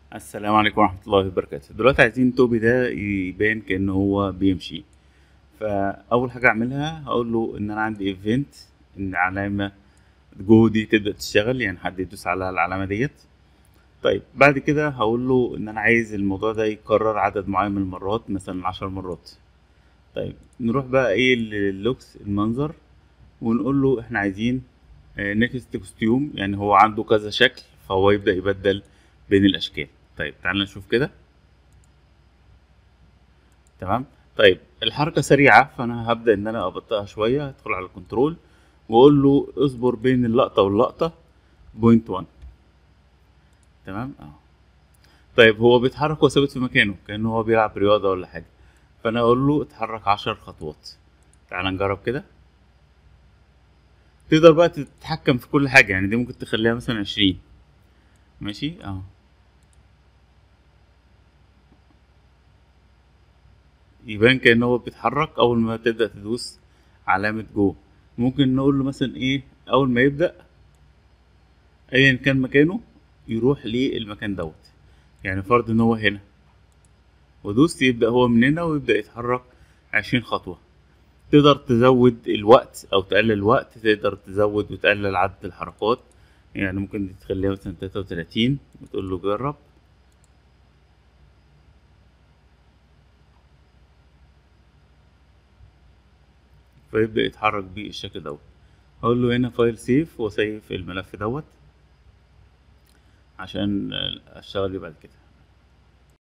السلام عليكم ورحمة الله وبركاته دلوقتي عايزين توبي ده يبان كأنه هو بيمشي فأول حاجة أعملها هقول له إن أنا عندي ايفنت إن علامة جو دي تبدأ تشتغل يعني حد يدوس على العلامة ديت طيب بعد كده هقول له إن أنا عايز الموضوع ده يكرر عدد معين من المرات مثلا عشر مرات طيب نروح بقى إيه للوكس المنظر ونقول له إحنا عايزين نكست كوستيوم يعني هو عنده كذا شكل فهو يبدأ يبدل بين الاشكال طيب تعالى نشوف كده تمام طيب الحركه سريعه فانا هبدا ان انا ابطئها شويه هدخل على الكنترول واقول له اصبر بين اللقطه واللقطه بوينت 1 تمام اه طيب هو بيتحرك وهو ثابت في مكانه كانه هو بيلعب رياضه ولا حاجه فانا اقول له اتحرك عشر خطوات تعال نجرب كده تقدر بقى تتحكم في كل حاجه يعني دي ممكن تخليها مثلا عشرين ماشي اه يبان كأنه هو بيتحرك أول ما تبدأ تدوس علامة جو ممكن نقول له مثلا إيه أول ما يبدأ أيا كان مكانه يروح للمكان دوت يعني فرض إن هو هنا ودوست يبدأ هو من هنا ويبدأ يتحرك عشرين خطوة تقدر تزود الوقت أو تقلل الوقت تقدر تزود وتقلل عدد الحركات يعني ممكن تخليها مثلا تلاتة وتلاتين وتقول له جرب فيبدأ يتحرك بالشكل دوت هقول له هنا فايل سيف وسيف الملف دوت عشان اشتغل بيه بعد كده